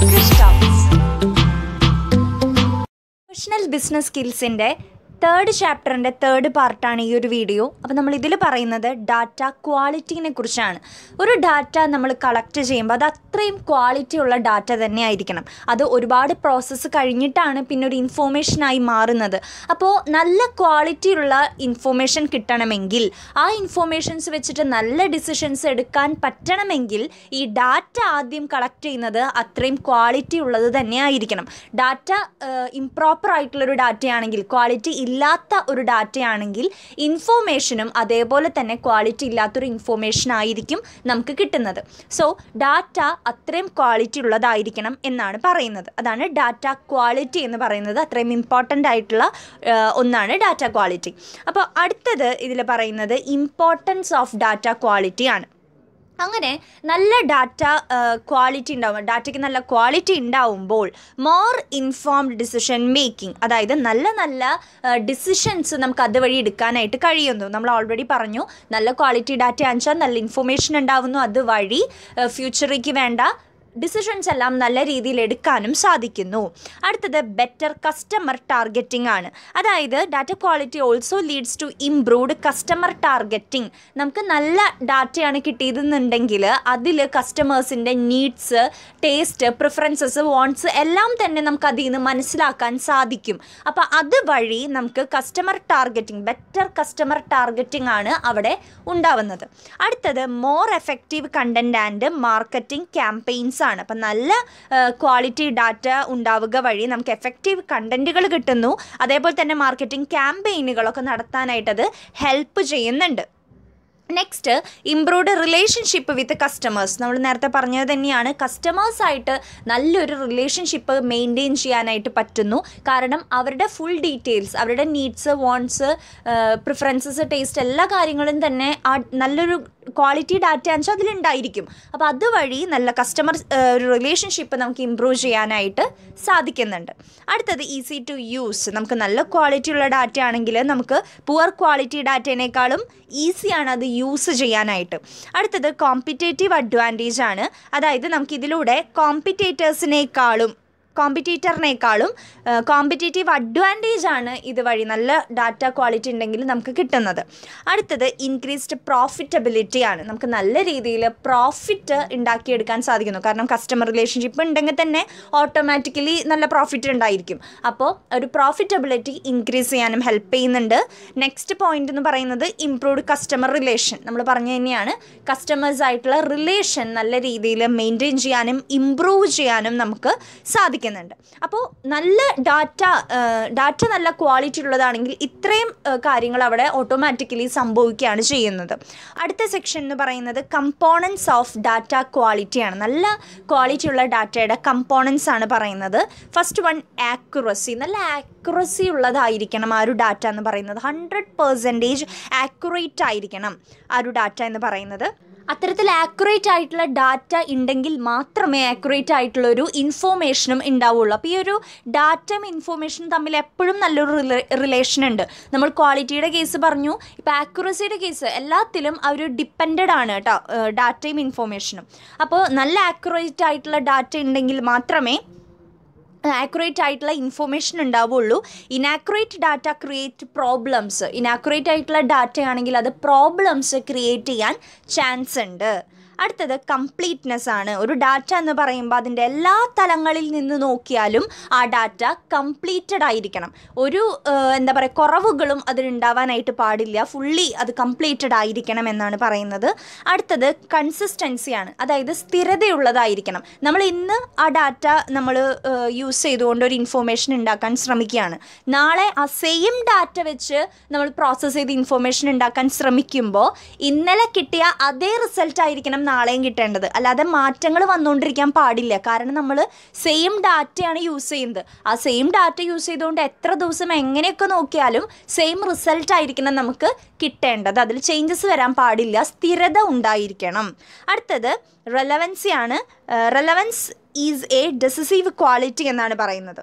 Professional business സ്കിൽസിൻ്റെ third ചാപ്റ്ററിൻ്റെ third പാർട്ടാണ് ഈ ഒരു വീഡിയോ അപ്പോൾ നമ്മൾ ഇതിൽ പറയുന്നത് ഡാറ്റ ക്വാളിറ്റിനെ കുറിച്ചാണ് ഒരു ഡാറ്റ നമ്മൾ കളക്ട് ചെയ്യുമ്പോൾ അത് അത്രയും ക്വാളിറ്റി ഉള്ള ഡാറ്റ തന്നെ ആയിരിക്കണം അത് ഒരുപാട് പ്രോസസ്സ് കഴിഞ്ഞിട്ടാണ് പിന്നെ ഒരു ഇൻഫോർമേഷനായി മാറുന്നത് അപ്പോൾ നല്ല ക്വാളിറ്റി ഉള്ള ഇൻഫോർമേഷൻ കിട്ടണമെങ്കിൽ ആ ഇൻഫോർമേഷൻസ് വെച്ചിട്ട് നല്ല ഡിസിഷൻസ് എടുക്കാൻ പറ്റണമെങ്കിൽ ഈ ഡാറ്റ ആദ്യം കളക്ട് ചെയ്യുന്നത് അത്രയും ക്വാളിറ്റി ഉള്ളത് തന്നെ ആയിരിക്കണം ഡാറ്റ ഇംപ്രോപ്പർ ആയിട്ടുള്ളൊരു ഡാറ്റയാണെങ്കിൽ ക്വാളിറ്റി ഇല്ലാത്ത ഒരു ഡാറ്റയാണെങ്കിൽ ഇൻഫോർമേഷനും അതേപോലെ തന്നെ ക്വാളിറ്റി ഇല്ലാത്തൊരു ഇൻഫോർമേഷൻ ആയിരിക്കും നമുക്ക് കിട്ടുന്നത് സോ ഡാറ്റ അത്രയും ക്വാളിറ്റി ഉള്ളതായിരിക്കണം എന്നാണ് പറയുന്നത് അതാണ് ഡാറ്റ ക്വാളിറ്റി എന്ന് പറയുന്നത് അത്രയും ഇമ്പോർട്ടൻ്റ് ആയിട്ടുള്ള ആ, ഒന്നാണ് ഡാറ്റ ക്വാളിറ്റി അപ്പോൾ അടുത്തത് ഇതിൽ പറയുന്നത് ഇമ്പോർട്ടൻസ് ഓഫ് ഡാറ്റ ക്വാളിറ്റി ആണ് അങ്ങനെ നല്ല ഡാറ്റ ക്വാളിറ്റി ഉണ്ടാവും ഡാറ്റയ്ക്ക് നല്ല ക്വാളിറ്റി ഉണ്ടാവുമ്പോൾ മോർ ഇൻഫോംഡ് ഡിസിഷൻ മേക്കിംഗ് അതായത് നല്ല നല്ല ഡിസിഷൻസ് നമുക്ക് അതുവഴി എടുക്കാനായിട്ട് കഴിയുന്നു നമ്മൾ ഓൾറെഡി പറഞ്ഞു നല്ല ക്വാളിറ്റി ഡാറ്റ ആണെച്ചാൽ നല്ല ഇൻഫർമേഷൻ ഉണ്ടാവുന്നു അതുവഴി ഫ്യൂച്ചറിലേക്ക് വേണ്ട ഡിസിഷൻസ് എല്ലാം നല്ല രീതിയിൽ എടുക്കാനും സാധിക്കുന്നു അടുത്തത് ബെറ്റർ കസ്റ്റമർ ടാർഗറ്റിംഗ് ആണ് അതായത് data quality also leads to improved customer targeting നമുക്ക് നല്ല ഡാറ്റയാണ് കിട്ടിയതെന്നുണ്ടെങ്കിൽ അതിൽ കസ്റ്റമേഴ്സിൻ്റെ നീഡ്സ് ടേസ്റ്റ് പ്രിഫറൻസസ് വോൺസ് എല്ലാം തന്നെ നമുക്ക് അതിൽ നിന്ന് മനസ്സിലാക്കാൻ സാധിക്കും അപ്പോൾ അതുവഴി നമുക്ക് customer targeting better customer targeting ആണ് അവിടെ ഉണ്ടാവുന്നത് അടുത്തത് more effective content and marketing campaigns ആണ് അപ്പം നല്ല ക്വാളിറ്റി ഡാറ്റ ഉണ്ടാവുക വഴി നമുക്ക് എഫക്റ്റീവ് കണ്ടൻറ്റുകൾ കിട്ടുന്നു അതേപോലെ തന്നെ മാർക്കറ്റിംഗ് ക്യാമ്പയിനുകളൊക്കെ നടത്താനായിട്ടത് ഹെൽപ്പ് ചെയ്യുന്നുണ്ട് next improved relationship with customers നമ്മൾ നേരത്തെ പറഞ്ഞത് തന്നെയാണ് കസ്റ്റമേഴ്സായിട്ട് നല്ലൊരു റിലേഷൻഷിപ്പ് മെയിൻറ്റെയിൻ ചെയ്യാനായിട്ട് പറ്റുന്നു കാരണം അവരുടെ ഫുൾ ഡീറ്റെയിൽസ് അവരുടെ നീഡ്സ് വോൺസ് പ്രിഫറൻസസ് ടേസ്റ്റ് എല്ലാ കാര്യങ്ങളും തന്നെ ആ നല്ലൊരു ക്വാളിറ്റി ഡാറ്റ വെച്ചാൽ അതിലുണ്ടായിരിക്കും അപ്പോൾ അതുവഴി നല്ല കസ്റ്റമർ ഒരു റിലേഷൻഷിപ്പ് നമുക്ക് ഇമ്പ്രൂവ് ചെയ്യാനായിട്ട് സാധിക്കുന്നുണ്ട് അടുത്തത് ഈസി ടു യൂസ് നമുക്ക് നല്ല ക്വാളിറ്റി ഉള്ള ഡാറ്റ ആണെങ്കിൽ നമുക്ക് പുവർ ക്വാളിറ്റി ഡാറ്റേനേക്കാളും ഈസിയാണ് അത് യൂസ് ചെയ്യാനായിട്ട് അടുത്തത് കോമ്പറ്റേറ്റീവ് അഡ്വാൻറ്റേജ് ആണ് അതായത് നമുക്ക് ഇതിലൂടെ കോമ്പറ്റേറ്റേഴ്സിനേക്കാളും കോമ്പറ്റീറ്ററിനേക്കാളും കോമ്പറ്റേറ്റീവ് അഡ്വാൻറ്റേജ് ആണ് ഇതുവഴി നല്ല ഡാറ്റ ക്വാളിറ്റി ഉണ്ടെങ്കിൽ നമുക്ക് കിട്ടുന്നത് അടുത്തത് ഇൻക്രീസ്ഡ് പ്രോഫിറ്റബിലിറ്റി ആണ് നമുക്ക് നല്ല രീതിയിൽ പ്രോഫിറ്റ് ഉണ്ടാക്കിയെടുക്കാൻ സാധിക്കുന്നു കാരണം കസ്റ്റമർ റിലേഷൻഷിപ്പ് ഉണ്ടെങ്കിൽ തന്നെ ഓട്ടോമാറ്റിക്കലി നല്ല പ്രോഫിറ്റ് ഉണ്ടായിരിക്കും അപ്പോൾ ഒരു പ്രോഫിറ്റബിലിറ്റി ഇൻക്രീസ് ചെയ്യാനും ഹെൽപ്പ് ചെയ്യുന്നുണ്ട് നെക്സ്റ്റ് പോയിന്റ് എന്ന് പറയുന്നത് ഇംപ്രൂവ്ഡ് കസ്റ്റമർ റിലേഷൻ നമ്മൾ പറഞ്ഞു തന്നെയാണ് കസ്റ്റമേഴ്സ് ആയിട്ടുള്ള റിലേഷൻ നല്ല രീതിയിൽ മെയിൻറ്റെയിൻ ചെയ്യാനും ഇമ്പ്രൂവ് ചെയ്യാനും നമുക്ക് സാധിക്കുന്നുണ്ട് അപ്പോൾ നല്ല ഡാറ്റ ഡാറ്റ നല്ല ക്വാളിറ്റി ഉള്ളതാണെങ്കിൽ ഇത്രയും ഏഹ്, കാര്യങ്ങൾ അവിടെ ഓട്ടോമാറ്റിക്കലി സംഭവിക്കുകയാണ് ചെയ്യുന്നത് അടുത്ത സെക്ഷൻ എന്ന് പറയുന്നത് കമ്പോണൻസ് ഓഫ് ഡാറ്റ ക്വാളിറ്റിയാണ് നല്ല ക്വാളിറ്റി ഉള്ള ഡാറ്റയുടെ കമ്പോണൻസ് ആണ് പറയുന്നത് ഫസ്റ്റ് വൺ ആക്യുറസി നല്ല ആക്യുറസി ഉള്ളതായിരിക്കണം ആ ഒരു ഡാറ്റ എന്ന് പറയുന്നത് ഹൺഡ്രഡ് പെർസെൻറ്റേജ് ആക്യുറേറ്റ് ആയിരിക്കണം ആ ഒരു ഡാറ്റ എന്ന് പറയുന്നത് അത്തരത്തിൽ ആക്യുറേറ്റ് ആയിട്ടുള്ള ഡാറ്റ ഉണ്ടെങ്കിൽ മാത്രമേ ആക്യുറേറ്റ് ആയിട്ടുള്ള ഒരു ഇൻഫോർമേഷനും ഉണ്ടാവുള്ളൂ അപ്പോൾ ഈ ഒരു ഡാറ്റയും ഇൻഫോർമേഷനും തമ്മിൽ എപ്പോഴും നല്ലൊരു റിലേഷൻ ഉണ്ട് നമ്മൾ ക്വാളിറ്റിയുടെ കേസ് പറഞ്ഞു ഇപ്പോൾ ആക്യുറസിയുടെ കേസ് എല്ലാത്തിലും ആ ഒരു ഡിപ്പെൻഡഡ് ആണ് കേട്ടോ ഡാറ്റയും ഇൻഫോർമേഷനും അപ്പോൾ നല്ല ആക്യുറേറ്റ് ആയിട്ടുള്ള ഡാറ്റ ഉണ്ടെങ്കിൽ മാത്രമേ ആക്യുറേറ്റ് ആയിട്ടുള്ള ഇൻഫോർമേഷൻ ഉണ്ടാവുള്ളൂ inaccurate data create problems inaccurate ആയിട്ടുള്ള ഡാറ്റ ആണെങ്കിൽ അത് പ്രോബ്ലംസ് ക്രിയേറ്റ് ചെയ്യാൻ ചാൻസ് ഉണ്ട് അടുത്തത് കംപ്ലീറ്റ്നെസ് ആണ് ഒരു ഡാറ്റ എന്ന് പറയുമ്പോൾ അതിൻ്റെ എല്ലാ തലങ്ങളിൽ നിന്ന് നോക്കിയാലും ആ ഡാറ്റ കംപ്ലീറ്റഡ് ആയിരിക്കണം ഒരു ഏഹ്, എന്താ പറയുക കുറവുകളും അതിനുണ്ടാവാനായിട്ട് പാടില്ല ഫുള്ളി അത് കംപ്ലീറ്റഡ് ആയിരിക്കണം എന്നാണ് പറയുന്നത് അടുത്തത് കൺസിസ്റ്റൻസിയാണ് അതായത് സ്ഥിരതയുള്ളതായിരിക്കണം നമ്മൾ ഇന്ന് ആ ഡാറ്റ നമ്മൾ യൂസ് ചെയ്തുകൊണ്ട് ഒരു ഇൻഫോർമേഷൻ ഉണ്ടാക്കാൻ ശ്രമിക്കുകയാണ് നാളെ ആ സെയിം ഡാറ്റ വെച്ച് നമ്മൾ പ്രോസസ്സ് ചെയ്ത് ഇൻഫോർമേഷൻ ഉണ്ടാക്കാൻ ശ്രമിക്കുമ്പോൾ ഇന്നലെ കിട്ടിയ അതേ റിസൾട്ട് ആയിരിക്കണം നാളെയും കിട്ടേണ്ടത് അല്ലാതെ മാറ്റങ്ങൾ വന്നുകൊണ്ടിരിക്കാൻ പാടില്ല കാരണം നമ്മൾ സെയിം ഡാറ്റയാണ് യൂസ് ചെയ്യുന്നത് ആ സെയിം ഡാറ്റ യൂസ് ചെയ്തുകൊണ്ട് എത്ര ദിവസം എങ്ങനെയൊക്കെ നോക്കിയാലും സെയിം റിസൾട്ട് ആയിരിക്കണം നമുക്ക് കിട്ടേണ്ടത് അതിൽ ചേഞ്ചസ് വരാൻ പാടില്ല സ്ഥിരത ഉണ്ടായിരിക്കണം അടുത്തത് റെലവൻസി ആണ് relevance is a decisive quality എന്നാണ് പറയുന്നത്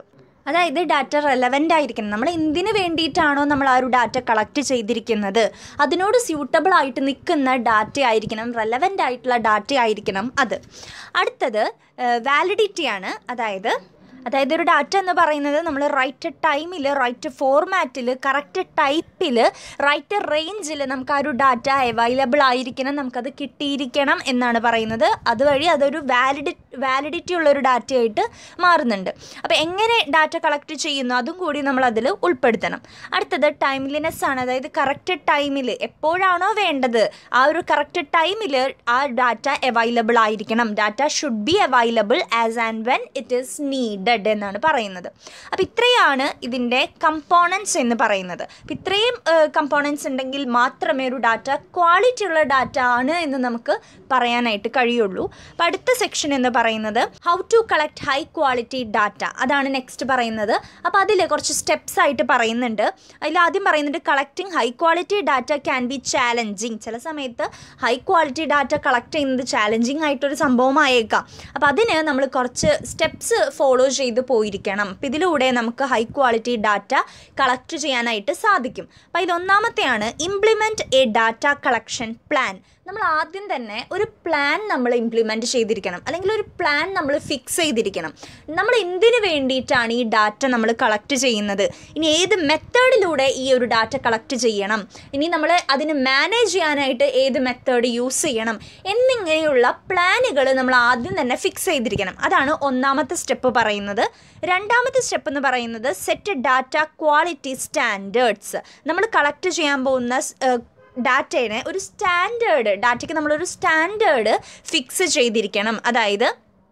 അതായത് ഡാറ്റ റെലവൻ്റ് ആയിരിക്കണം നമ്മൾ എന്തിനു വേണ്ടിയിട്ടാണോ നമ്മൾ ആ ഒരു ഡാറ്റ കളക്ട് ചെയ്തിരിക്കുന്നത് അതിനോട് സ്യൂട്ടബിൾ ആയിട്ട് നിൽക്കുന്ന ഡാറ്റ ആയിരിക്കണം റെലവൻ്റ് ആയിട്ടുള്ള ഡാറ്റ ആയിരിക്കണം അത് അടുത്തത് വാലിഡിറ്റിയാണ് അതായത് അതായത് ഒരു ഡാറ്റ എന്ന് പറയുന്നത് നമ്മൾ റൈറ്റ് ടൈമിൽ റൈറ്റ് ഫോർമാറ്റിൽ കറക്റ്റ് ടൈപ്പിൽ റൈറ്റ് റേഞ്ചിൽ നമുക്ക് ആ ഒരു ഡാറ്റ അവൈലബിൾ ആയിരിക്കണം നമുക്കത് കിട്ടിയിരിക്കണം എന്നാണ് പറയുന്നത് അതുവഴി അതൊരു വാലിഡി വാലിഡിറ്റി ഉള്ള ഒരു ഡാറ്റയായിട്ട് മാറുന്നുണ്ട് അപ്പോൾ എങ്ങനെ ഡാറ്റ കളക്ട് ചെയ്യുന്നു അതും കൂടി നമ്മൾ അതിൽ ഉൾപ്പെടുത്തണം അടുത്തത് ടൈംലിനെസ് ആണ് അതായത് കറക്റ്റ് ടൈമിൽ എപ്പോഴാണോ വേണ്ടത് ആ ഒരു കറക്റ്റ് ടൈമിൽ ആ ഡാറ്റ അവൈലബിൾ ആയിരിക്കണം data should be available as and when it is needed എന്നാണ് പറയുന്നത് അപ്പോൾ ഇത്രയാണ് ഇതിൻ്റെ കമ്പോണൻസ് എന്ന് പറയുന്നത് അപ്പോൾ ഇത്രയും കമ്പോണൻസ് ഉണ്ടെങ്കിൽ മാത്രമേ ഒരു ഡാറ്റ ക്വാളിറ്റി ഉള്ള ഡാറ്റ ആണ് എന്ന് നമുക്ക് പറയാനായിട്ട് കഴിയുള്ളൂ അപ്പോൾ അടുത്ത സെക്ഷൻ എന്ന് പറയുന്നത് how to collect high quality data അതാണ് നെക്സ്റ്റ് പറയുന്നത് അപ്പോൾ അതിൽ കുറച്ച് സ്റ്റെപ്സ് ആയിട്ട് പറയുന്നുണ്ട് അതിൽ ആദ്യം പറയുന്നുണ്ട് collecting high quality data can be challenging ചില സമയത്ത് ഹൈ ക്വാളിറ്റി ഡാറ്റ കളക്ട് ചെയ്യുന്നത് ചാലഞ്ചിങ് ആയിട്ടൊരു സംഭവമായേക്കാം അപ്പോൾ അതിന് നമ്മൾ കുറച്ച് സ്റ്റെപ്സ് ഫോളോ ചെയ്ത് പോയിരിക്കണം അപ്പം ഇതിലൂടെ നമുക്ക് ഹൈ ക്വാളിറ്റി ഡാറ്റ കളക്ട് ചെയ്യാനായിട്ട് സാധിക്കും അപ്പോൾ ഇതിലൊന്നാമത്തെയാണ് implement a data collection plan നമ്മൾ ആദ്യം തന്നെ ഒരു പ്ലാൻ നമ്മൾ ഇംപ്ലിമെൻറ്റ് ചെയ്തിരിക്കണം അല്ലെങ്കിൽ ഒരു പ്ലാൻ നമ്മൾ ഫിക്സ് ചെയ്തിരിക്കണം നമ്മൾ എന്തിനു വേണ്ടിയിട്ടാണ് ഈ ഡാറ്റ നമ്മൾ കളക്ട് ചെയ്യുന്നത് ഇനി ഏത് മെത്തേഡിലൂടെ ഈ ഒരു ഡാറ്റ കളക്ട് ചെയ്യണം ഇനി നമ്മൾ അതിന് മാനേജ് ചെയ്യാനായിട്ട് ഏത് മെത്തേഡ് യൂസ് ചെയ്യണം എന്നിങ്ങനെയുള്ള പ്ലാനുകൾ നമ്മൾ ആദ്യം തന്നെ ഫിക്സ് ചെയ്തിരിക്കണം അതാണ് ഒന്നാമത്തെ സ്റ്റെപ്പ് പറയുന്നത് രണ്ടാമത്തെ സ്റ്റെപ്പ് എന്ന് പറയുന്നത് സെറ്റ് ഡാറ്റ ക്വാളിറ്റി സ്റ്റാൻഡേർഡ്സ് നമ്മൾ കളക്ട് ചെയ്യാൻ പോകുന്ന ഡാറ്റേനെ ഒരു സ്റ്റാൻഡേർഡ് ഡാറ്റയ്ക്ക് നമ്മളൊരു സ്റ്റാൻഡേർഡ് ഫിക്സ് ചെയ്തിരിക്കണം അതായത്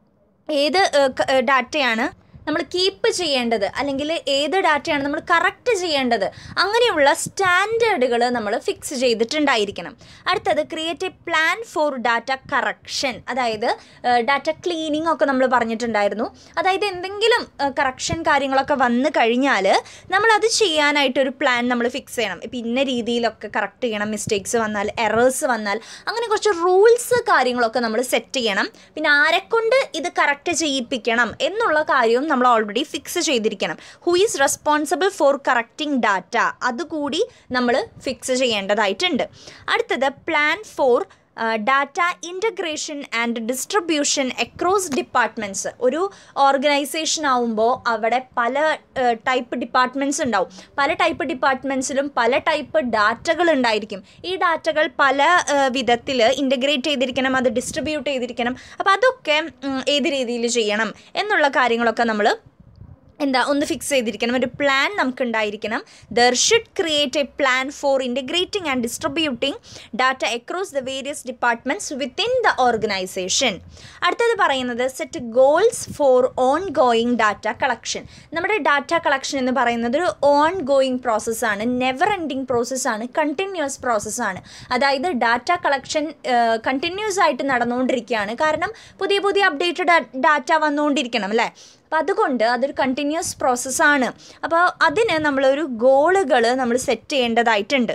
ഏത് ഡാറ്റയാണ് നമ്മൾ കീപ്പ് ചെയ്യേണ്ടത് അല്ലെങ്കിൽ ഏത് ഡാറ്റയാണ് നമ്മൾ കറക്റ്റ് ചെയ്യേണ്ടത് അങ്ങനെയുള്ള സ്റ്റാൻഡേർഡുകൾ നമ്മൾ ഫിക്സ് ചെയ്തിട്ടുണ്ടായിരിക്കണം അടുത്തത് create a plan for data correction അതായത് ഡാറ്റ ക്ലീനിങ് ഒക്കെ നമ്മൾ പറഞ്ഞിട്ടുണ്ടായിരുന്നു അതായത് എന്തെങ്കിലും കറക്ഷൻ കാര്യങ്ങളൊക്കെ വന്നു കഴിഞ്ഞാൽ നമ്മളത് ചെയ്യാനായിട്ടൊരു പ്ലാൻ നമ്മൾ ഫിക്സ് ചെയ്യണം ഇപ്പം ഇന്ന രീതിയിലൊക്കെ കറക്റ്റ് ചെയ്യണം മിസ്റ്റേക്സ് വന്നാൽ എറേഴ്സ് വന്നാൽ അങ്ങനെ കുറച്ച് റൂൾസ് കാര്യങ്ങളൊക്കെ നമ്മൾ സെറ്റ് ചെയ്യണം പിന്നെ ആരെക്കൊണ്ട് ഇത് കറക്റ്റ് ചെയ്യിപ്പിക്കണം എന്നുള്ള കാര്യവും നമ്മൾ ഓൾറെഡി ഫിക്സ് ചെയ്തിരിക്കണം who is responsible for correcting data അതുകൂടി നമ്മൾ ഫിക്സ് ചെയ്യേണ്ടതായിട്ടുണ്ട് അടുത്തത് plan for data integration and distribution across departments ഒരു ഓർഗനൈസേഷൻ ആവുമ്പോൾ അവിടെ പല ടൈപ്പ് ഡിപ്പാർട്ട്മെൻറ്റ്സ് ഉണ്ടാവും പല ടൈപ്പ് ഡിപ്പാർട്ട്മെൻറ്റ്സിലും പല ടൈപ്പ് ഡാറ്റകൾ ഉണ്ടായിരിക്കും ഈ ഡാറ്റകൾ പല വിധത്തിൽ ഇൻ്റഗ്രേറ്റ് ചെയ്തിരിക്കണം അത് ഡിസ്ട്രിബ്യൂട്ട് ചെയ്തിരിക്കണം അപ്പോൾ അതൊക്കെ ഏത് രീതിയിൽ ചെയ്യണം എന്നുള്ള കാര്യങ്ങളൊക്കെ നമ്മൾ എന്താ ഒന്ന് ഫിക്സ് ചെയ്തിരിക്കണം ഒരു പ്ലാൻ നമുക്ക് ഉണ്ടായിരിക്കണം there should create a plan for integrating and distributing data across the various departments within the organisation അടുത്തത് പറയുന്നത് set goals for ongoing data collection നമ്മുടെ ഡാറ്റ കളക്ഷൻ എന്ന് പറയുന്നത് ഒരു ഓൺ ഗോയിങ് പ്രോസസ്സാണ് നെവർ എൻഡിങ് പ്രോസസ്സാണ് കണ്ടിന്യൂസ് പ്രോസസ്സാണ് അതായത് ഡാറ്റ കളക്ഷൻ കണ്ടിന്യൂസ് ആയിട്ട് നടന്നുകൊണ്ടിരിക്കുകയാണ് കാരണം പുതിയ പുതിയ അപ്ഡേറ്റഡ് ഡാറ്റ വന്നുകൊണ്ടിരിക്കണം അല്ലേ അപ്പോൾ അതുകൊണ്ട് അതൊരു കണ്ടിന്യൂസ് പ്രോസസ്സാണ് അപ്പോൾ അതിന് നമ്മളൊരു ഗോളുകൾ നമ്മൾ സെറ്റ് ചെയ്യേണ്ടതായിട്ടുണ്ട്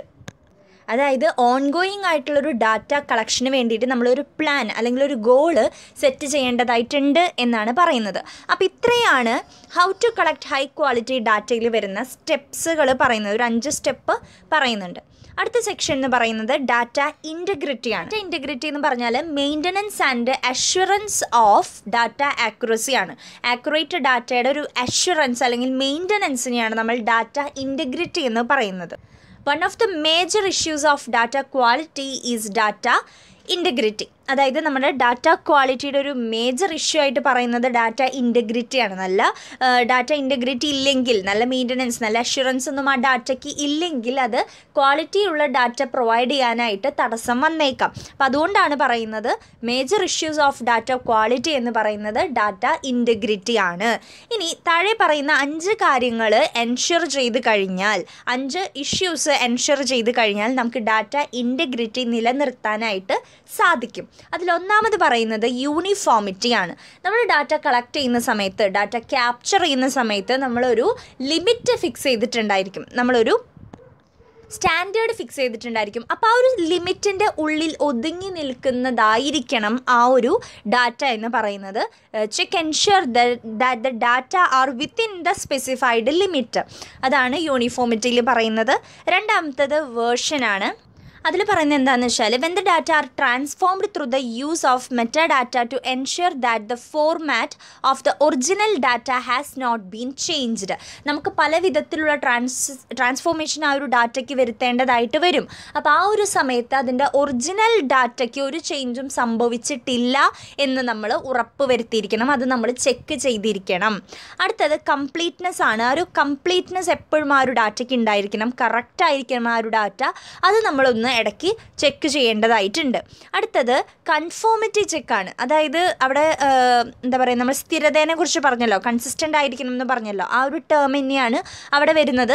അതായത് ഓൺഗോയിങ് ആയിട്ടുള്ളൊരു ഡാറ്റ കളക്ഷന് വേണ്ടിയിട്ട് നമ്മളൊരു പ്ലാൻ അല്ലെങ്കിൽ ഒരു ഗോള് സെറ്റ് ചെയ്യേണ്ടതായിട്ടുണ്ട് എന്നാണ് പറയുന്നത് അപ്പോൾ ഇത്രയാണ് how to collect high quality ഡാറ്റയിൽ വരുന്ന സ്റ്റെപ്സുകൾ പറയുന്നത് ഒരു അഞ്ച് സ്റ്റെപ്പ് പറയുന്നുണ്ട് അടുത്ത സെക്ഷൻ എന്ന് പറയുന്നത് ഡാറ്റ ഇൻറ്റഗ്രിറ്റിയാണ് ഡാറ്റ ഇൻറ്റഗ്രിറ്റി എന്ന് പറഞ്ഞാൽ maintenance and assurance of data accuracy ആണ് ആക്യുറേറ്റ് ഡാറ്റയുടെ ഒരു അഷ്വറൻസ് അല്ലെങ്കിൽ മെയിൻ്റനൻസിനെയാണ് നമ്മൾ ഡാറ്റ ഇൻറ്റഗ്രിറ്റി എന്ന് പറയുന്നത് one of the major issues of data quality is data integrity അതായത് നമ്മുടെ ഡാറ്റ ക്വാളിറ്റിയുടെ ഒരു മേജർ ഇഷ്യൂ ആയിട്ട് പറയുന്നത് ഡാറ്റ ഇൻറ്റഗ്രിറ്റിയാണ് നല്ല ഡാറ്റ ഇൻറ്റഗ്രിറ്റി ഇല്ലെങ്കിൽ നല്ല മെയിൻ്റനൻസ് നല്ല അഷുറൻസ് ഒന്നും ആ ഡാറ്റയ്ക്ക് ഇല്ലെങ്കിൽ അത് ക്വാളിറ്റിയുള്ള ഡാറ്റ പ്രൊവൈഡ് ചെയ്യാനായിട്ട് തടസ്സം വന്നേക്കാം അപ്പം അതുകൊണ്ടാണ് പറയുന്നത് major issues of data quality എന്ന് പറയുന്നത് ഡാറ്റ ഇൻറ്റഗ്രിറ്റി ആണ് ഇനി താഴെ പറയുന്ന അഞ്ച് കാര്യങ്ങൾ എൻഷുർ ചെയ്ത് കഴിഞ്ഞാൽ അഞ്ച് ഇഷ്യൂസ് എൻഷുർ ചെയ്ത് കഴിഞ്ഞാൽ നമുക്ക് ഡാറ്റ ഇൻറ്റഗ്രിറ്റി നിലനിർത്താനായിട്ട് സാധിക്കും അതിലൊന്നാമത് പറയുന്നത് യൂണിഫോമിറ്റി ആണ് നമ്മൾ ഡാറ്റ കളക്ട് ചെയ്യുന്ന സമയത്ത് ഡാറ്റ ക്യാപ്ചർ ചെയ്യുന്ന സമയത്ത് നമ്മളൊരു ലിമിറ്റ് ഫിക്സ് ചെയ്തിട്ടുണ്ടായിരിക്കും നമ്മളൊരു സ്റ്റാൻഡേർഡ് ഫിക്സ് ചെയ്തിട്ടുണ്ടായിരിക്കും അപ്പോൾ ആ ഒരു ലിമിറ്റിൻ്റെ ഉള്ളിൽ ഒതുങ്ങി നിൽക്കുന്നതായിരിക്കണം ആ ഒരു ഡാറ്റ എന്ന് പറയുന്നത് check ensure that the data are within the specified limit അതാണ് യൂണിഫോമിറ്റിയിൽ പറയുന്നത് രണ്ടാമത്തത് വേർഷനാണ് അതിൽ പറയുന്നത് എന്താണെന്ന് വെച്ചാൽ when the data are transformed through the use of metadata to ensure that the format of the original data has not been changed നമുക്ക് പല വിധത്തിലുള്ള ട്രാൻസ് ട്രാൻസ്ഫോർമേഷൻ ആ ഒരു ഡാറ്റയ്ക്ക് വരുത്തേണ്ടതായിട്ട് വരും അപ്പോൾ ആ ഒരു സമയത്ത് അതിൻ്റെ ഒറിജിനൽ ഡാറ്റയ്ക്ക് ഒരു ചേഞ്ചും സംഭവിച്ചിട്ടില്ല എന്ന് നമ്മൾ ഉറപ്പ് വരുത്തിയിരിക്കണം അത് നമ്മൾ ചെക്ക് ചെയ്തിരിക്കണം അടുത്തത് കംപ്ലീറ്റ്നെസ് ആണ് ആ ഒരു കംപ്ലീറ്റ്നെസ് എപ്പോഴും ആ ഒരു ഡാറ്റയ്ക്ക് ഉണ്ടായിരിക്കണം കറക്റ്റ് ആയിരിക്കണം ആ ഒരു ഡാറ്റ അത് നമ്മളൊന്ന് ഇടയ്ക്ക് ചെക്ക് ചെയ്യേണ്ടതായിട്ടുണ്ട് അടുത്തത് കൺഫോമിറ്റി ചെക്കാണ് അതായത് അവിടെ ആ, എന്താ പറയുക നമ്മൾ സ്ഥിരതേനെ കുറിച്ച് പറഞ്ഞല്ലോ കൺസിസ്റ്റൻ്റ് ആയിരിക്കണം എന്ന് പറഞ്ഞല്ലോ ആ ഒരു ടേം തന്നെയാണ് അവിടെ വരുന്നത്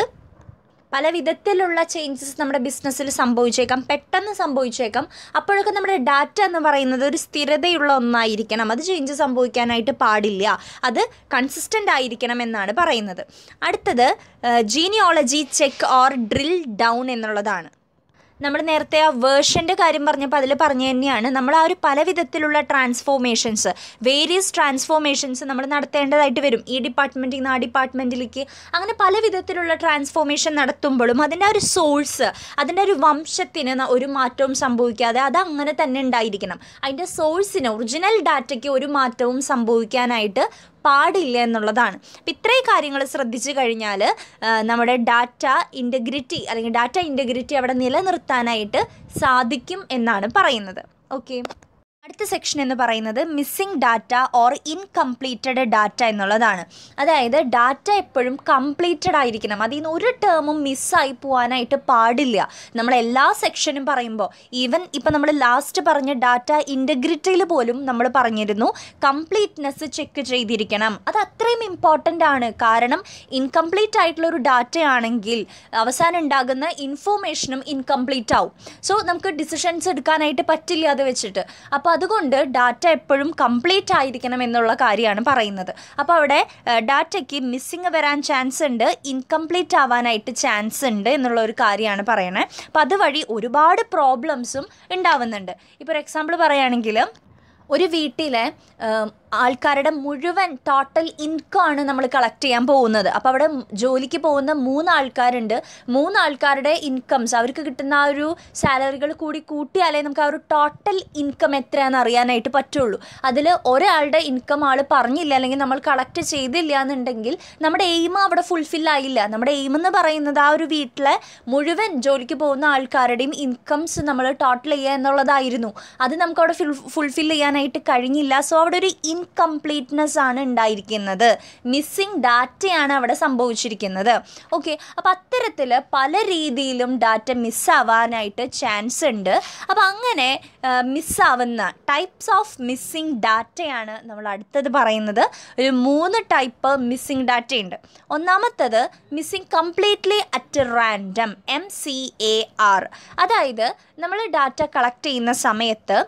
പല വിധത്തിലുള്ള ചേഞ്ചസ് നമ്മുടെ ബിസിനസ്സിൽ സംഭവിച്ചേക്കാം പെട്ടെന്ന് സംഭവിച്ചേക്കാം അപ്പോഴൊക്കെ നമ്മുടെ ഡാറ്റ എന്ന് പറയുന്നത് ഒരു സ്ഥിരതയുള്ള ഒന്നായിരിക്കണം അത് ചേഞ്ച് സംഭവിക്കാനായിട്ട് പാടില്ല അത് കൺസിസ്റ്റൻ്റ് ആയിരിക്കണം എന്നാണ് പറയുന്നത് അടുത്തത് genealogy check or drill down എന്നുള്ളതാണ് നമ്മൾ നേരത്തെ ആ വേർഷൻ്റെ കാര്യം പറഞ്ഞപ്പോൾ അതിൽ പറഞ്ഞു തന്നെയാണ് നമ്മൾ ആ ഒരു പല വിധത്തിലുള്ള ട്രാൻസ്ഫോർമേഷൻസ് വേരിയസ് ട്രാൻസ്ഫോർമേഷൻസ് നമ്മൾ നടത്തേണ്ടതായിട്ട് വരും ഈ ഡിപ്പാർട്ട്മെൻറ്റിൽ നിന്ന് ആ ഡിപ്പാർട്ട്മെൻറ്റിലേക്ക് അങ്ങനെ പല വിധത്തിലുള്ള ട്രാൻസ്ഫോർമേഷൻ നടത്തുമ്പോഴും അതിൻ്റെ ആ ഒരു സോഴ്സ് അതിൻ്റെ ഒരു വംശത്തിന് ന- ഒരു മാറ്റവും സംഭവിക്കാതെ അത് അങ്ങനെ തന്നെ ഉണ്ടായിരിക്കണം അതിൻ്റെ സോഴ്സിന് ഒറിജിനൽ ഡാറ്റയ്ക്ക് ഒരു മാറ്റവും സംഭവിക്കാനായിട്ട് പാടില്ല എന്നുള്ളതാണ് അപ്പം ഇത്രയും കാര്യങ്ങൾ ശ്രദ്ധിച്ചു കഴിഞ്ഞാൽ നമ്മുടെ ഡാറ്റ ഇൻറ്റഗ്രിറ്റി അല്ലെങ്കിൽ ഡാറ്റ ഇൻറ്റഗ്രിറ്റി അവിടെ നിലനിർത്താനായിട്ട് സാധിക്കും എന്നാണ് പറയുന്നത് ഓക്കെ അടുത്ത സെക്ഷൻ എന്ന് പറയുന്നത് missing data or incompleted data എന്നുള്ളതാണ് അതായത് ഡാറ്റ എപ്പോഴും കംപ്ലീറ്റഡ് ആയിരിക്കണം അതിൽ നിന്ന് ഒരു ടേമും മിസ്സായി പോകാനായിട്ട് പാടില്ല നമ്മൾ എല്ലാ സെക്ഷനും പറയുമ്പോൾ ഈവൻ ഇപ്പം നമ്മൾ ലാസ്റ്റ് പറഞ്ഞ ഡാറ്റ ഇൻറ്റഗ്രിറ്റിയിൽ പോലും നമ്മൾ പറഞ്ഞിരുന്നു കംപ്ലീറ്റ്നെസ് ചെക്ക് ചെയ്തിരിക്കണം അത് അത്രയും ഇമ്പോർട്ടൻ്റ് ആണ് കാരണം ഇൻകംപ്ലീറ്റ് ആയിട്ടുള്ള ഒരു ഡാറ്റ ആണെങ്കിൽ അവസാനം ഉണ്ടാകുന്ന ഇൻഫോർമേഷനും ഇൻകംപ്ലീറ്റ് ആവും സോ നമുക്ക് ഡിസിഷൻസ് എടുക്കാനായിട്ട് പറ്റില്ല അത് വെച്ചിട്ട് അപ്പോൾ അതുകൊണ്ട് ഡാറ്റ എപ്പോഴും കംപ്ലീറ്റ് ആയിരിക്കണം എന്നുള്ള കാര്യമാണ് പറയുന്നത് അപ്പോൾ അവിടെ ഡാറ്റയ്ക്ക് മിസ്സിങ് വരാൻ ചാൻസ് ഉണ്ട് ഇൻകംപ്ലീറ്റ് ആവാനായിട്ട് ചാൻസ് ഉണ്ട് എന്നുള്ള ഒരു കാര്യമാണ് പറയണേ അപ്പോൾ അതുവഴി ഒരുപാട് പ്രോബ്ലംസും ഉണ്ടാവുന്നുണ്ട് ഇപ്പോൾ ഒരു എക്സാമ്പിൾ പറയുകയാണെങ്കിൽ ഒരു വീട്ടിലെ ഏം, ആൾക്കാരുടെ മുഴുവൻ ടോട്ടൽ ഇൻകം ആണ് നമ്മൾ കളക്ട് ചെയ്യാൻ പോകുന്നത് അപ്പോൾ അവിടെ ജോലിക്ക് പോകുന്ന മൂന്ന് ആൾക്കാരുണ്ട് മൂന്ന് ആൾക്കാരുടെ ഇൻകംസ് അവർക്ക് കിട്ടുന്ന ആ ഒരു സാലറികൾ കൂടി കൂട്ടിയാലേ നമുക്ക് ആ ഒരു ടോട്ടൽ ഇൻകം എത്രയാണെന്ന് അറിയാനായിട്ട് പറ്റുള്ളൂ അതിൽ ഒരാളുടെ ഇൻകം ആൾ പറഞ്ഞില്ല അല്ലെങ്കിൽ നമ്മൾ കളക്ട് ചെയ്തില്ല എന്നുണ്ടെങ്കിൽ നമ്മുടെ എയിം അവിടെ ഫുൾഫിൽ ആയില്ല നമ്മുടെ എയിം എന്ന് പറയുന്നത് ആ ഒരു വീട്ടിലെ മുഴുവൻ ജോലിക്ക് പോകുന്ന ആൾക്കാരുടെയും ഇൻകംസ് നമ്മൾ ടോട്ടൽ ചെയ്യുക എന്നുള്ളതായിരുന്നു അത് നമുക്ക് അവിടെ ഫുൾഫിൽ ചെയ്യാനായിട്ട് കഴിഞ്ഞില്ല സോ അവിടെ ഒരു ഇൻകംപ്ലീറ്റ്നെസ് ആണ് ഉണ്ടായിരിക്കുന്നത് മിസ്സിങ് ഡാറ്റയാണ് അവിടെ സംഭവിച്ചിരിക്കുന്നത് ഓക്കെ അപ്പോൾ അത്തരത്തിൽ പല രീതിയിലും ഡാറ്റ മിസ്സാവാനായിട്ട് ചാൻസ് ഉണ്ട് അപ്പോൾ അങ്ങനെ മിസ്സാവുന്ന ടൈപ്സ് ഓഫ് മിസ്സിങ് ഡാറ്റയാണ് നമ്മൾ അടുത്തത് പറയുന്നത് ഒരു മൂന്ന് ടൈപ്പ് മിസ്സിങ് ഡാറ്റയുണ്ട് ഒന്നാമത്തത് missing completely at random M C A R അതായത് നമ്മൾ ഡാറ്റ കളക്ട് ചെയ്യുന്ന സമയത്ത്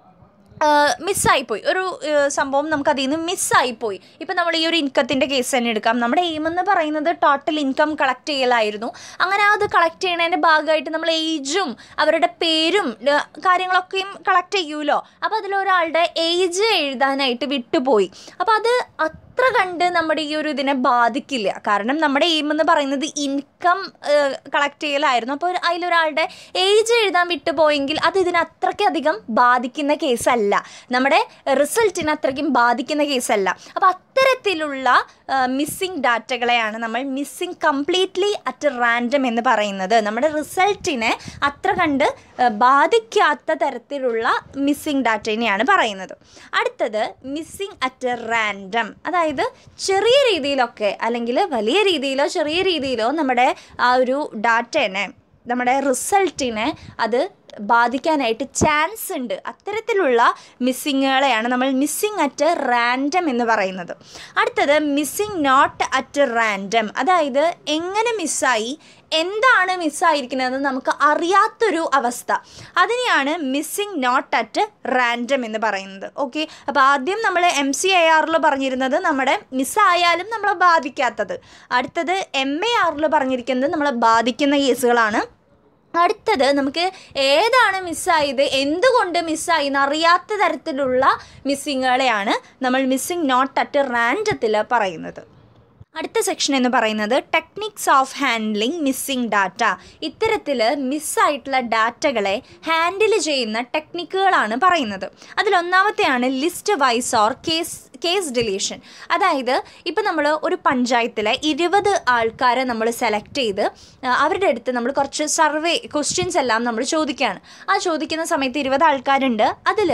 മിസ്സായിപ്പോയി ഒരു ഏഹ്, സംഭവം നമുക്ക് അതിൽ നിന്ന് മിസ്സായിപ്പോയി ഇപ്പം നമ്മൾ ഈ ഒരു ഇൻകത്തിൻ്റെ കേസ് തന്നെ എടുക്കാം നമ്മുടെ എയിം എന്ന് പറയുന്നത് ടോട്ടൽ ഇൻകം കളക്ട് ചെയ്യലായിരുന്നു അങ്ങനെ അത് കളക്ട് ചെയ്യണതിൻ്റെ ഭാഗമായിട്ട് നമ്മൾ ഏജും അവരുടെ പേരും ഏഹ്, കാര്യങ്ങളൊക്കെയും കളക്ട് ചെയ്യുമല്ലോ അപ്പോൾ അതിലൊരാളുടെ ഏജ് എഴുതാനായിട്ട് വിട്ടുപോയി അപ്പോൾ അത് അത്ര കണ്ട് നമ്മുടെ ഈ ഒരു ഇതിനെ ബാധിക്കില്ല കാരണം നമ്മുടെ എയിം എന്ന് പറയുന്നത് ഇൻകം കളക്ട് ചെയ്യലായിരുന്നു അപ്പോൾ അതിലൊരാളുടെ ഏജ് എഴുതാൻ വിട്ടുപോയെങ്കിൽ അത് ഇതിനെ അത്രയ്ക്കധികം ബാധിക്കുന്ന കേസല്ല നമ്മുടെ റിസൾട്ടിനെ അത്രയ്ക്കും ബാധിക്കുന്ന കേസല്ല അപ്പോൾ അത്തരത്തിലുള്ള മിസ്സിംഗ് ഡാറ്റകളെയാണ് നമ്മൾ മിസ്സിംഗ് കംപ്ലീറ്റ്ലി അറ്റ് റാൻഡം എന്ന് പറയുന്നത് നമ്മുടെ റിസൾട്ടിനെ അത്ര കണ്ട് ആ, ബാധിക്കാത്ത തരത്തിലുള്ള മിസ്സിംഗ് ഡാറ്റേനെയാണ് പറയുന്നത് അടുത്തത് മിസ്സിംഗ് അറ്റ് റാൻഡം അതായത് ചെറിയ രീതിയിലൊക്കെ അല്ലെങ്കിൽ വലിയ രീതിയിലോ ചെറിയ രീതിയിലോ നമ്മുടെ ആ ഒരു ഡാറ്റേനെ നമ്മുടെ റിസൾട്ടിനെ അത് ബാധിക്കാനായിട്ട് ചാൻസ് ഉണ്ട് അത്തരത്തിലുള്ള മിസ്സിങ്ങുകളെയാണ് നമ്മൾ മിസ്സിങ് അറ്റ് റാൻഡം എന്ന് പറയുന്നത് അടുത്തത് മിസ്സിങ് നോട്ട് അറ്റ് റാൻഡം അതായത് എങ്ങനെ മിസ്സായി എന്താണ് മിസ്സായിരിക്കുന്നതെന്ന് നമുക്ക് അറിയാത്തൊരു അവസ്ഥ അതിനെയാണ് മിസ്സിങ് നോട്ട് അറ്റ് റാൻഡം എന്ന് പറയുന്നത് ഓക്കെ അപ്പോൾ ആദ്യം നമ്മൾ എം സി ഐ ആറിൽ പറഞ്ഞിരുന്നത് നമ്മുടെ മിസ്സായാലും നമ്മളെ ബാധിക്കാത്തത് അടുത്തത് എം എ ആറിൽ പറഞ്ഞിരിക്കുന്നത് നമ്മളെ ബാധിക്കുന്ന കേസുകളാണ് അടുത്തത് നമുക്ക് ഏതാണ് മിസ്സായത് എന്തുകൊണ്ട് മിസ്സായി എന്നറിയാത്ത തരത്തിലുള്ള മിസ്സിങ്ങുകളെയാണ് നമ്മൾ മിസ്സിങ് നോട്ട് അറ്റ് റാൻഡത്തിൽ പറയുന്നത് അടുത്ത സെക്ഷൻ എന്ന് പറയുന്നത് techniques of handling missing data ഇത്തരത്തിൽ മിസ്സായിട്ടുള്ള ഡാറ്റകളെ ഹാൻഡിൽ ചെയ്യുന്ന ടെക്നിക്കുകളാണ് പറയുന്നത് അതിലൊന്നാമത്തെയാണ് listwise or case case deletion അതായത് ഇപ്പം നമ്മൾ ഒരു പഞ്ചായത്തിലെ ഇരുപത് ആൾക്കാരെ നമ്മൾ സെലക്ട് ചെയ്ത് ആ, അവരുടെ അടുത്ത് നമ്മൾ കുറച്ച് സർവേ ക്വസ്റ്റ്യൻസ് എല്ലാം നമ്മൾ ചോദിക്കുകയാണ് ആ ചോദിക്കുന്ന സമയത്ത് ഇരുപത് ആൾക്കാരുണ്ട് അതിൽ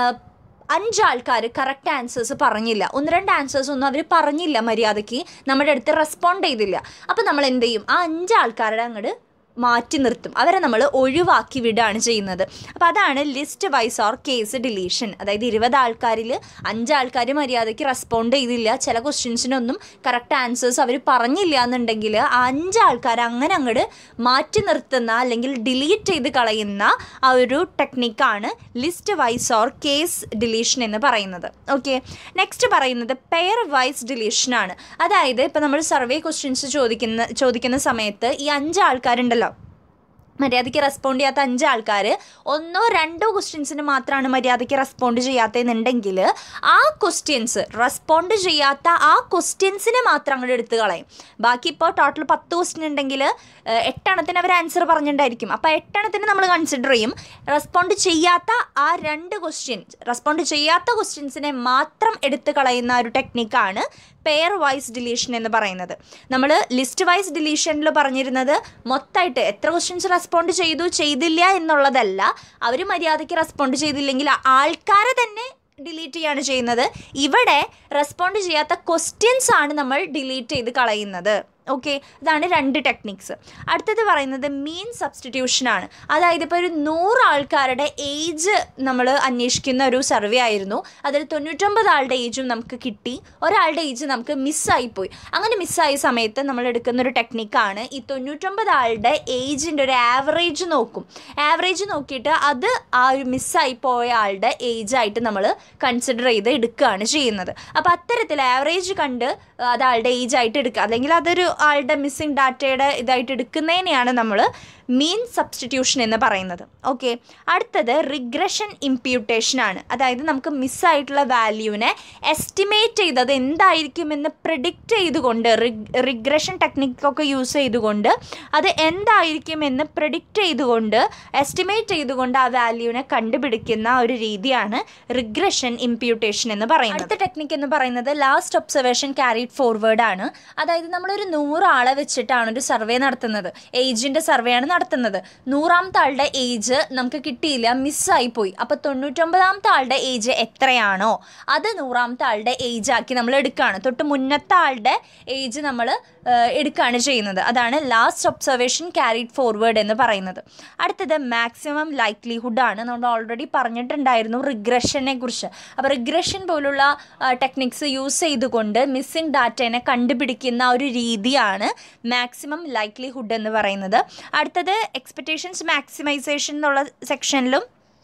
അഞ്ച് ആൾക്കാർ കറക്റ്റ് ആൻസേഴ്സ് പറഞ്ഞില്ല ഒന്ന് രണ്ട് ആൻസേഴ്സ് ഒന്നും അവർ പറഞ്ഞില്ല മര്യാദയ്ക്ക് നമ്മുടെ അടുത്ത് റെസ്പോണ്ട് ചെയ്തില്ല അപ്പോൾ നമ്മൾ എന്ത് ചെയ്യും ആ അഞ്ച് ആൾക്കാരുടെ അങ്ങോട്ട് മാറ്റി നിർത്തും അവരെ നമ്മൾ ഒഴിവാക്കി വിടുകയാണ് ചെയ്യുന്നത് അപ്പോൾ അതാണ് listwise or case deletion അതായത് ഇരുപത് ആൾക്കാരിൽ അഞ്ച് ആൾക്കാർ മര്യാദയ്ക്ക് റെസ്പോണ്ട് ചെയ്തില്ല ചില ക്വസ്റ്റ്യൻസിനൊന്നും കറക്റ്റ് ആൻസേഴ്സ് അവർ പറഞ്ഞില്ല എന്നുണ്ടെങ്കിൽ ആ അഞ്ച് ആൾക്കാർ അങ്ങനെ അങ്ങോട്ട് മാറ്റി നിർത്തുന്ന അല്ലെങ്കിൽ ഡിലീറ്റ് ചെയ്ത് കളയുന്ന ആ ഒരു ടെക്നിക്കാണ് listwise or case deletion എന്ന് പറയുന്നത് ഓക്കെ നെക്സ്റ്റ് പറയുന്നത് പെയർ വൈസ് ഡിലീഷൻ ആണ് അതായത് ഇപ്പോൾ നമ്മൾ സർവേ ക്വസ്റ്റ്യൻസ് ചോദിക്കുന്ന ചോദിക്കുന്ന സമയത്ത് ഈ അഞ്ച് ആൾക്കാരുണ്ടല്ലോ മര്യാദയ്ക്ക് റെസ്പോണ്ട് ചെയ്യാത്ത അഞ്ച് ആൾക്കാർ ഒന്നോ രണ്ടോ ക്വസ്റ്റ്യൻസിന് മാത്രമാണ് മര്യാദയ്ക്ക് റെസ്പോണ്ട് ചെയ്യാത്തതെന്നുണ്ടെങ്കിൽ ആ ക്വസ്റ്റ്യൻസ് റെസ്പോണ്ട് ചെയ്യാത്ത ആ ക്വസ്റ്റ്യൻസിനെ മാത്രം അങ്ങോട്ട് എടുത്ത് കളയും ബാക്കി ഇപ്പോൾ ടോട്ടൽ പത്ത് ക്വസ്റ്റ്യൻ ഉണ്ടെങ്കിൽ ഏഹ്, എട്ടെണ്ണത്തിന് അവർ ആൻസർ പറഞ്ഞിട്ടുണ്ടായിരിക്കും അപ്പോൾ എട്ടെണ്ണത്തിന് നമ്മൾ കൺസിഡർ ചെയ്യും റെസ്പോണ്ട് ചെയ്യാത്ത ആ രണ്ട് ക്വസ്റ്റ്യൻ റെസ്പോണ്ട് ചെയ്യാത്ത ക്വസ്റ്റ്യൻസിനെ മാത്രം എടുത്ത് കളയുന്ന ഒരു ടെക്നിക്കാണ് പെയർ വൈസ് ഡിലീഷൻ എന്ന് പറയുന്നത് നമ്മൾ ലിസ്റ്റ് വൈസ് ഡിലീഷനിൽ പറഞ്ഞിരുന്നത് മൊത്തമായിട്ട് എത്ര ക്വസ്റ്റ്യൻസ് റെസ്പോണ്ട് ചെയ്തു ചെയ്തില്ല എന്നുള്ളതല്ല അവർ മര്യാദയ്ക്ക് റെസ്പോണ്ട് ചെയ്തില്ലെങ്കിൽ ആ ആൾക്കാരെ തന്നെ ഡിലീറ്റ് ചെയ്യാണ് ചെയ്യുന്നത് ഇവിടെ റെസ്പോണ്ട് ചെയ്യാത്ത ക്വസ്റ്റ്യൻസ് ആണ് നമ്മൾ ഡിലീറ്റ് ചെയ്ത് കളയുന്നത് ഓക്കെ ഇതാണ് രണ്ട് ടെക്നിക്സ് അടുത്തത് പറയുന്നത് മീൻ സബ്സ്റ്റിറ്റ്യൂഷൻ ആണ് അതായത് ഇപ്പോൾ ഒരു നൂറ് ആൾക്കാരുടെ ഏജ് നമ്മൾ അന്വേഷിക്കുന്ന ഒരു സർവേ ആയിരുന്നു അതിൽ തൊണ്ണൂറ്റൊമ്പത് ആളുടെ ഏജും നമുക്ക് കിട്ടി ഒരാളുടെ ഏജ് നമുക്ക് മിസ്സായിപ്പോയി അങ്ങനെ മിസ്സായ സമയത്ത് നമ്മൾ എടുക്കുന്ന ഒരു ടെക്നിക്കാണ് ഈ തൊണ്ണൂറ്റൊമ്പത് ആളുടെ ഏജിൻ്റെ ഒരു ആവറേജ് നോക്കും ആവറേജ് നോക്കിയിട്ട് അത് ആ ഒരു മിസ്സായി പോയ ആളുടെ ഏജ് ആയിട്ട് നമ്മൾ കൺസിഡർ ചെയ്ത് എടുക്കുകയാണ് ചെയ്യുന്നത് അപ്പോൾ അത്തരത്തിൽ ആവറേജ് കണ്ട് അത് ആളുടെ ഏജ് ആയിട്ട് എടുക്കുക അല്ലെങ്കിൽ അതൊരു ആളുടെ മിസ്സിംഗ് ഡാറ്റയുടെ ഇതായിട്ട് എടുക്കുന്നതിനെയാണ് നമ്മൾ മീൻ സബ്സ്റ്റിറ്റ്യൂഷൻ എന്ന് പറയുന്നത് ഓക്കെ അടുത്തത് റിഗ്രഷൻ ഇമ്പ്യൂട്ടേഷൻ ആണ് അതായത് നമുക്ക് മിസ്സായിട്ടുള്ള വാല്യൂവിനെ എസ്റ്റിമേറ്റ് ചെയ്തത് എന്തായിരിക്കുമെന്ന് പ്രിഡിക്റ്റ് ചെയ്തുകൊണ്ട് റിഗ്രഷൻ ടെക്നിക്കൊക്കെ യൂസ് ചെയ്തുകൊണ്ട് അത് എന്തായിരിക്കുമെന്ന് പ്രിഡിക്റ്റ് ചെയ്തുകൊണ്ട് എസ്റ്റിമേറ്റ് ചെയ്തുകൊണ്ട് ആ വാല്യൂവിനെ കണ്ടുപിടിക്കുന്ന ഒരു രീതിയാണ് റിഗ്രഷൻ ഇമ്പ്യൂട്ടേഷൻ എന്ന് പറയുന്നത് അടുത്ത ടെക്നിക്ക് എന്ന് പറയുന്നത് ലാസ്റ്റ് ഒബ്സർവേഷൻ ക്യാരിഡ് ഫോർവേഡ് ആണ് അതായത് നമ്മളൊരു നൂറ് ആളെ വെച്ചിട്ടാണ് ഒരു സർവേ നടത്തുന്നത് ഏജിൻ്റെ സർവേ ആണ് നടത്തുന്നത് നൂറാമത്തെ ആളുടെ ഏജ് നമുക്ക് കിട്ടിയില്ല മിസ്സായി പോയി അപ്പോൾ തൊണ്ണൂറ്റൊമ്പതാമത്തെ ആളുടെ ഏജ് എത്രയാണോ അത് നൂറാമത്തെ ആളുടെ ഏജ് ആക്കി നമ്മൾ എടുക്കുകയാണ് തൊട്ട് മുന്നത്തെ ആളുടെ ഏജ് നമ്മൾ എടുക്കുകയാണ് ചെയ്യുന്നത് അതാണ് ലാസ്റ്റ് ഒബ്സർവേഷൻ ക്യാരിഡ് ഫോർവേഡ് എന്ന് പറയുന്നത് അടുത്തത് മാക്സിമം ലൈക്ലിഹുഡ് ആണ് നമ്മൾ ഓൾറെഡി പറഞ്ഞിട്ടുണ്ടായിരുന്നു റിഗ്രഷനെ കുറിച്ച് അപ്പോൾ റിഗ്രഷൻ പോലുള്ള ടെക്നിക്സ് യൂസ് ചെയ്തുകൊണ്ട് മിസ്സിംഗ് ഡാറ്റേനെ കണ്ടുപിടിക്കുന്ന ഒരു രീതിയാണ് മാക്സിമം ലൈക്ലിഹുഡ് എന്ന് പറയുന്നത് അടുത്തത് എക്സ്പെക്റ്റേഷൻസ് മാക്സിമൈസേഷൻ എന്നുള്ള സെക്ഷനിലും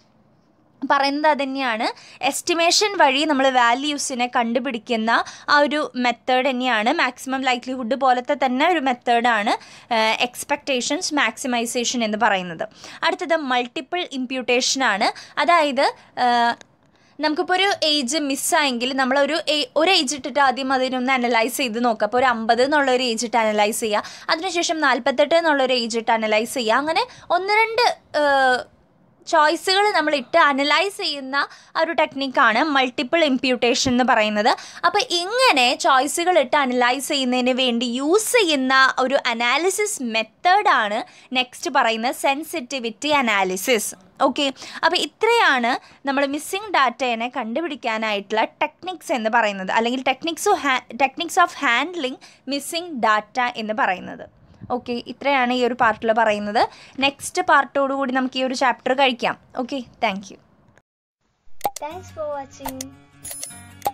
പറയുന്നത് അത് തന്നെയാണ് എസ്റ്റിമേഷൻ വഴി നമ്മൾ വാല്യൂസിനെ കണ്ടുപിടിക്കുന്ന ആ ഒരു മെത്തേഡ് തന്നെയാണ് മാക്സിമം ലൈക്ലിഹുഡ് പോലത്തെ തന്നെ ഒരു മെത്തേഡാണ് എക്സ്പെക്റ്റേഷൻസ് മാക്സിമൈസേഷൻ എന്ന് പറയുന്നത് അടുത്തത് മൾട്ടിപ്പിൾ ഇമ്പ്യൂട്ടേഷൻ ആണ് അതായത് ആ, നമുക്കിപ്പോൾ ഒരു ഏജ് മിസ്സായെങ്കിൽ നമ്മളൊരു ഏ- ഒരു ഏജ് ഇട്ടിട്ട് ആദ്യം അതിനൊന്ന് അനലൈസ് ചെയ്ത് നോക്കുക അപ്പോൾ ഒരു അമ്പത് എന്നുള്ള ഒരു ഏജ് ഇട്ട് അനലൈസ് ചെയ്യുക അതിനുശേഷം നാൽപ്പത്തെട്ട് എന്നുള്ള ഒരു ഏജ് ഇട്ട് അനലൈസ് ചെയ്യുക അങ്ങനെ ഒന്ന് രണ്ട് ചോയ്സുകൾ നമ്മൾ ഇട്ട് അനലൈസ് ചെയ്യുന്ന ആ ഒരു ടെക്നിക്കാണ് മൾട്ടിപ്പിൾ ഇമ്പ്യൂട്ടേഷൻ എന്ന് പറയുന്നത് അപ്പോൾ ഇങ്ങനെ ചോയ്സുകൾ ഇട്ട് അനലൈസ് ചെയ്യുന്നതിന് വേണ്ടി യൂസ് ചെയ്യുന്ന ഒരു അനാലിസിസ് മെത്തേഡാണ് നെക്സ്റ്റ് പറയുന്ന സെൻസിറ്റിവിറ്റി അനാലിസിസ് ഓക്കെ അപ്പോൾ ഇത്രയാണ് നമ്മൾ മിസ്സിംഗ് ഡാറ്റേനെ കണ്ടുപിടിക്കാനായിട്ടുള്ള ടെക്നിക്സ് എന്ന് പറയുന്നത് അല്ലെങ്കിൽ techniques techniques of handling missing data എന്ന് പറയുന്നത് ഓക്കെ ഇത്രയാണ് ഈ ഒരു പാർട്ടിൽ പറയുന്നത് നെക്സ്റ്റ് പാർട്ടോടുകൂടി നമുക്ക് ഈ ഒരു ചാപ്റ്റർ കഴിക്കാം okay thank you Thanks for watching.